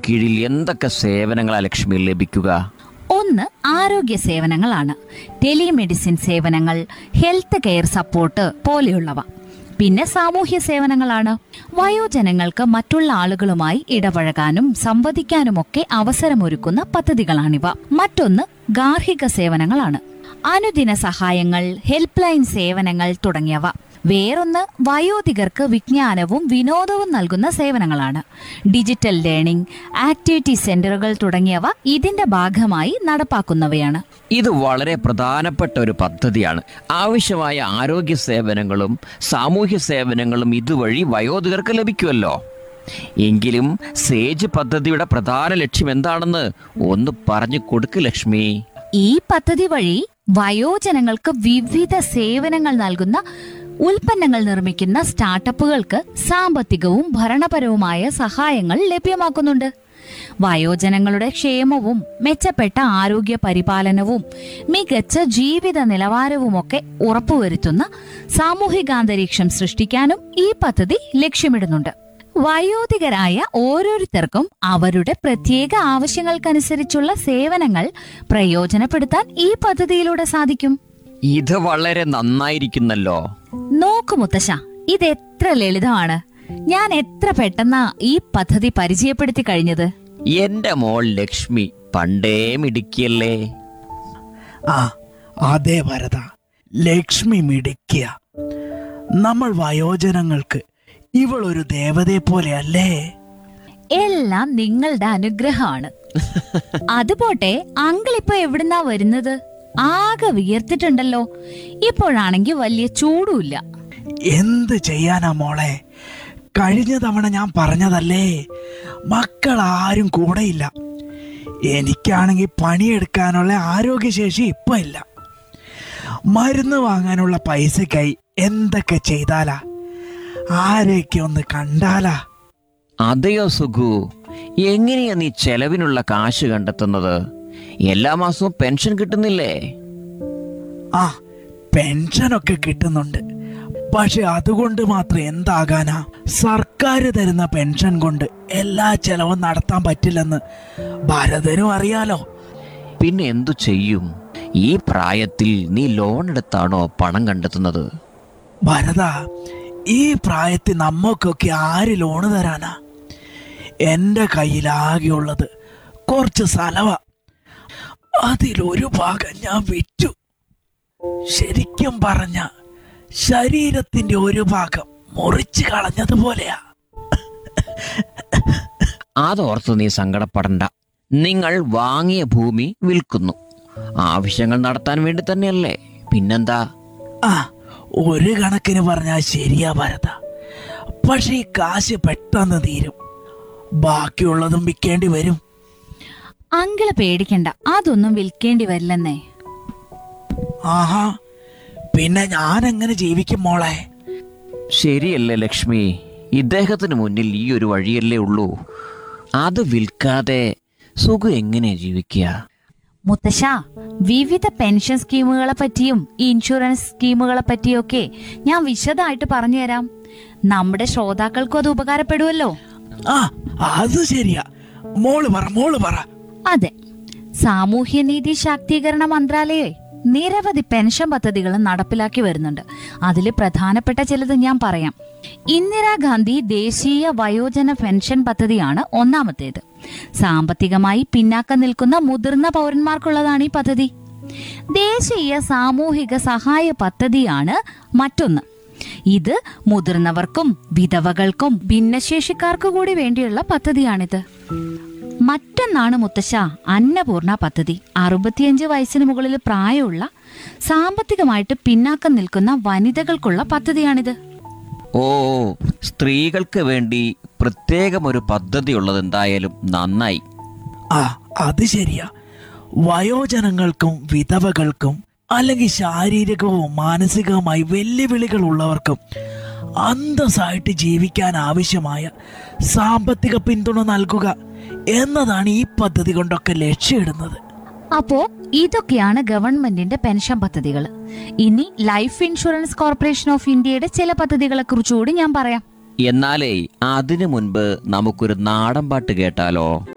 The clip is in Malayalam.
കീഴിൽ എന്തൊക്കെ സേവനങ്ങളാ ലക്ഷ്മി ലഭിക്കുക ഒന്ന് ആരോഗ്യ സേവനങ്ങളാണ് ടെലിമെഡിസിൻ സേവനങ്ങൾ ഹെൽത്ത് കെയർ സപ്പോർട്ട് പോലെയുള്ളവ പിന്നെ സാമൂഹ്യ സേവനങ്ങളാണ് വയോജനങ്ങൾക്ക് മറ്റുള്ള ആളുകളുമായി ഇടപഴകാനും സംവദിക്കാനുമൊക്കെ അവസരമൊരുക്കുന്ന പദ്ധതികളാണിവ മറ്റൊന്ന് ഗാർഹിക സേവനങ്ങളാണ് അനുദിന സഹായങ്ങൾ ഹെൽപ്പ് ലൈൻ സേവനങ്ങൾ തുടങ്ങിയവ വേറൊന്ന് വയോധികർക്ക് വിജ്ഞാനവും വിനോദവും നൽകുന്ന സേവനങ്ങളാണ് ഡിജിറ്റൽ ലേണിംഗ് ആക്ടിവിറ്റി സെന്ററുകൾ തുടങ്ങിയവ ഇതിന്റെ ഭാഗമായി നടപ്പാക്കുന്നവയാണ് ഇത് വളരെ പ്രധാനപ്പെട്ട ഒരു പദ്ധതിയാണ് ആവശ്യമായ ആരോഗ്യ സേവനങ്ങളും സാമൂഹ്യ സേവനങ്ങളും ഇതുവഴി വയോധികർക്ക് ലഭിക്കുമല്ലോ എങ്കിലും സേജ് പദ്ധതിയുടെ പ്രധാന ലക്ഷ്യം എന്താണെന്ന് ഒന്ന് പറഞ്ഞു കൊടുക്ക് ലക്ഷ്മി ഈ പദ്ധതി വഴി വയോജനങ്ങൾക്ക് വിവിധ സേവനങ്ങൾ നൽകുന്ന ഉൽപ്പന്നങ്ങൾ നിർമ്മിക്കുന്ന സ്റ്റാർട്ടപ്പുകൾക്ക് സാമ്പത്തികവും ഭരണപരവുമായ സഹായങ്ങൾ ലഭ്യമാക്കുന്നുണ്ട് വയോജനങ്ങളുടെ ക്ഷേമവും മെച്ചപ്പെട്ട ആരോഗ്യ പരിപാലനവും മികച്ച ജീവിത നിലവാരവുമൊക്കെ ഉറപ്പുവരുത്തുന്ന സാമൂഹികാന്തരീക്ഷം സൃഷ്ടിക്കാനും ഈ പദ്ധതി ലക്ഷ്യമിടുന്നുണ്ട് വയോധികരായ ഓരോരുത്തർക്കും അവരുടെ പ്രത്യേക ആവശ്യങ്ങൾക്കനുസരിച്ചുള്ള സേവനങ്ങൾ പ്രയോജനപ്പെടുത്താൻ ഈ പദ്ധതിയിലൂടെ സാധിക്കും ഇത് വളരെ നന്നായിരിക്കുന്നല്ലോ നോക്കു മുത്തശ്ശ ഇത് എത്ര ലളിതമാണ് ഞാൻ എത്ര പെട്ടെന്നാ ഈ പദ്ധതി പരിചയപ്പെടുത്തി കഴിഞ്ഞത് എന്റെ മോൾ ലക്ഷ്മി പണ്ടേ മിടുക്കിയല്ലേ ആ അതെ വരദ ലക്ഷ്മി മിടുക്കിയ നമ്മൾ വയോജനങ്ങൾക്ക് ഇവൾ ഒരു ദേവതയെ പോലെയല്ലേ എല്ലാം നിങ്ങളുടെ അനുഗ്രഹമാണ് അതുപോട്ടെ അങ്കിൾ ഇപ്പൊ എവിടുന്നാ വരുന്നത് ആകെ വിയർത്തിട്ടുണ്ടല്ലോ ഇപ്പോഴാണെങ്കിൽ വലിയ ചൂടുമില്ല എന്ത് ചെയ്യാനാ മോളെ കഴിഞ്ഞ തവണ ഞാൻ പറഞ്ഞതല്ലേ മക്കൾ ആരും കൂടെയില്ല എനിക്കാണെങ്കിൽ പണിയെടുക്കാനുള്ള ആരോഗ്യശേഷി ഇപ്പൊ ഇല്ല മരുന്ന് വാങ്ങാനുള്ള പൈസക്കായി എന്തൊക്കെ ചെയ്താലാ ആരെയൊക്കെ ഒന്ന് കണ്ടാലാ അതെയോ സുഖു എങ്ങനെയാ നീ ചെലവിനുള്ള കാശ് കണ്ടെത്തുന്നത് എല്ലാ മാസവും പെൻഷൻ കിട്ടുന്നില്ലേ ആ പെൻഷനൊക്കെ കിട്ടുന്നുണ്ട് പക്ഷെ അതുകൊണ്ട് മാത്രം എന്താകാനാ സർക്കാർ തരുന്ന പെൻഷൻ കൊണ്ട് എല്ലാ ചെലവും നടത്താൻ പറ്റില്ലെന്ന് ഭരതനും അറിയാലോ പിന്നെ എന്തു ചെയ്യും ഈ പ്രായത്തിൽ നീ ലോൺ എടുത്താണോ പണം കണ്ടെത്തുന്നത് ഭരത ഈ പ്രായത്തിൽ നമ്മൾക്കൊക്കെ ആര് ലോണ് തരാനാ എൻ്റെ കയ്യിലാകെയുള്ളത് കുറച്ച് സ്ഥലവാ അതിലൊരു ഭാഗം ഞാൻ വിറ്റു ശരിക്കും പറഞ്ഞ ശരീരത്തിന്റെ ഒരു ഭാഗം മുറിച്ചു കളഞ്ഞതുപോലെയാ അതോർത്ത് നീ സങ്കടപ്പെടണ്ട നിങ്ങൾ വാങ്ങിയ ഭൂമി വിൽക്കുന്നു ആവശ്യങ്ങൾ നടത്താൻ വേണ്ടി തന്നെയല്ലേ പിന്നെന്താ ആ ഒരു കണക്കിന് പറഞ്ഞാൽ ശരിയാ ഭരത പക്ഷെ ഈ കാശ് പെട്ടെന്ന് തീരും ബാക്കിയുള്ളതും വിൽക്കേണ്ടി വരും അങ്കിള് പേടിക്കണ്ട അതൊന്നും വിൽക്കേണ്ടി വരില്ലെന്നേ ആഹാ പിന്നെ ഞാൻ എങ്ങനെ ജീവിക്കും മോളെ ശരിയല്ലേ ലക്ഷ്മി ഇദ്ദേഹത്തിന് മുന്നിൽ ഈ ഒരു വഴിയല്ലേ ഉള്ളൂ അത് വിൽക്കാതെ സുഖം എങ്ങനെ ജീവിക്കുക മുത്തശ്ശ വിവിധ പെൻഷൻ സ്കീമുകളെ പറ്റിയും ഇൻഷുറൻസ് സ്കീമുകളെ പറ്റിയൊക്കെ ഞാൻ വിശദമായിട്ട് പറഞ്ഞുതരാം നമ്മുടെ ശ്രോതാക്കൾക്കും അത് ഉപകാരപ്പെടുമല്ലോ ആ അത് ശരിയാ മോള് പറ മോള് പറ അതെ സാമൂഹ്യനീതി ശാക്തീകരണ മന്ത്രാലയേ നിരവധി പെൻഷൻ പദ്ധതികൾ നടപ്പിലാക്കി വരുന്നുണ്ട് അതിൽ പ്രധാനപ്പെട്ട ചിലത് ഞാൻ പറയാം ഇന്ദിരാഗാന്ധി ദേശീയ വയോജന പെൻഷൻ പദ്ധതിയാണ് ഒന്നാമത്തേത് സാമ്പത്തികമായി പിന്നാക്കം നിൽക്കുന്ന മുതിർന്ന പൗരന്മാർക്കുള്ളതാണ് ഈ പദ്ധതി ദേശീയ സാമൂഹിക സഹായ പദ്ധതിയാണ് മറ്റൊന്ന് ഇത് മുതിർന്നവർക്കും വിധവകൾക്കും ഭിന്നശേഷിക്കാർക്ക് കൂടി വേണ്ടിയുള്ള പദ്ധതിയാണിത് മറ്റൊന്നാണ് മുത്തശ്ശ അന്നപൂർണ പദ്ധതി അറുപത്തിയഞ്ച് വയസ്സിന് മുകളിൽ പ്രായമുള്ള സാമ്പത്തികമായിട്ട് പിന്നാക്കം നിൽക്കുന്ന വനിതകൾക്കുള്ള പദ്ധതിയാണിത് ഓ സ്ത്രീകൾക്ക് വേണ്ടി പ്രത്യേകം ഒരു പദ്ധതി ഉള്ളത് എന്തായാലും നന്നായി ആ അത് ശരിയാ വയോജനങ്ങൾക്കും വിധവകൾക്കും അല്ലെങ്കിൽ ശാരീരികവും മാനസികവുമായി വെല്ലുവിളികൾ ഉള്ളവർക്കും അന്തസ്സായിട്ട് ജീവിക്കാൻ ആവശ്യമായ സാമ്പത്തിക പിന്തുണ നൽകുക എന്നതാണ് ഈ പദ്ധതി കൊണ്ടൊക്കെ ലക്ഷ്യമിടുന്നത് അപ്പോ ഇതൊക്കെയാണ് ഗവൺമെന്റിന്റെ പെൻഷൻ പദ്ധതികൾ ഇനി ലൈഫ് ഇൻഷുറൻസ് കോർപ്പറേഷൻ ഓഫ് ഇന്ത്യയുടെ ചില പദ്ധതികളെ കുറിച്ചുകൂടി ഞാൻ പറയാം എന്നാലേ അതിനു മുൻപ് നമുക്കൊരു നാടൻ പാട്ട് കേട്ടാലോ